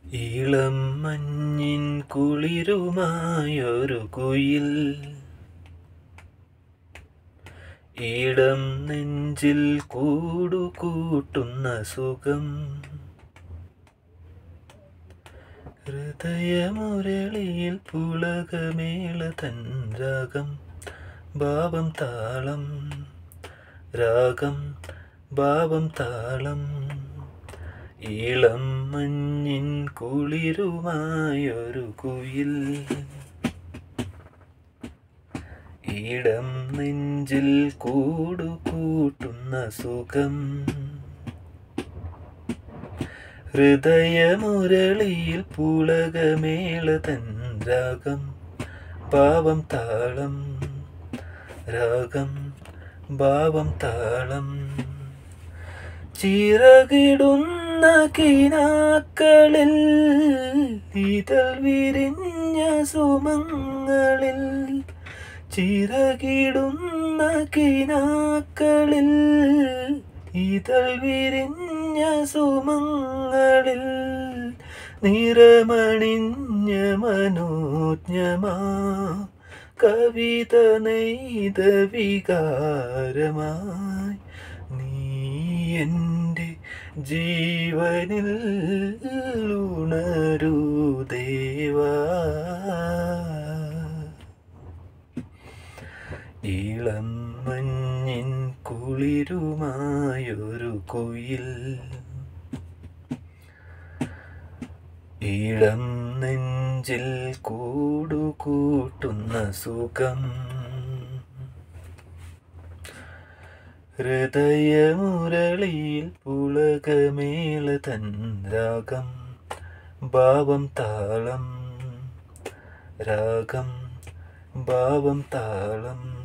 ഇളം മഞ്ഞിൻ കുളിരുമായൊരു കുയിൽ ഇടം നെഞ്ചിൽ കൂടുകൂട്ടുന്ന സുഖം ഹൃദയമുരളിയിൽ പുളകമേള തൻ രാഗം ഭാവം താളം രാഗം ഭാവം താളം ഇളം മഞ്ഞിൻ കുളിരുമായൊരു കുയിൽ ഇടം നെഞ്ചിൽ കൂടുകൂട്ടുന്ന സുഖം ഹൃദയമുരളിയിൽ പുളകമേള തൻ രാഗം ഭാവം താളം രാഗം ഭാവം താളം ചിറകിടുന്ന കിനാക്കളിൽ ഇതൾ വിരിഞ്ഞ സുമങ്ങളിൽ ചിറകിടുന്ന കിനാക്കളിൽ ഇതൾ വിരിഞ്ഞ സുമങ്ങളിൽ നിറമണിഞ്ഞ മനോജ്ഞമാ കവിത നെയ്ത വികാരമായി നീ എൻ്റെ ജീവനിൽ ഉണരൂ ദേവാ ഇളം മഞ്ഞിൻ കുളിരുമായൊരു കുയിൽ ഇളം നെഞ്ചിൽ കൂടുകൂട്ടുന്ന സുഖം ഹൃദയമുരളിയിൽ പുളകമേള തൻ രാഗം ഭാവം താളം രാഗം ഭാവം താളം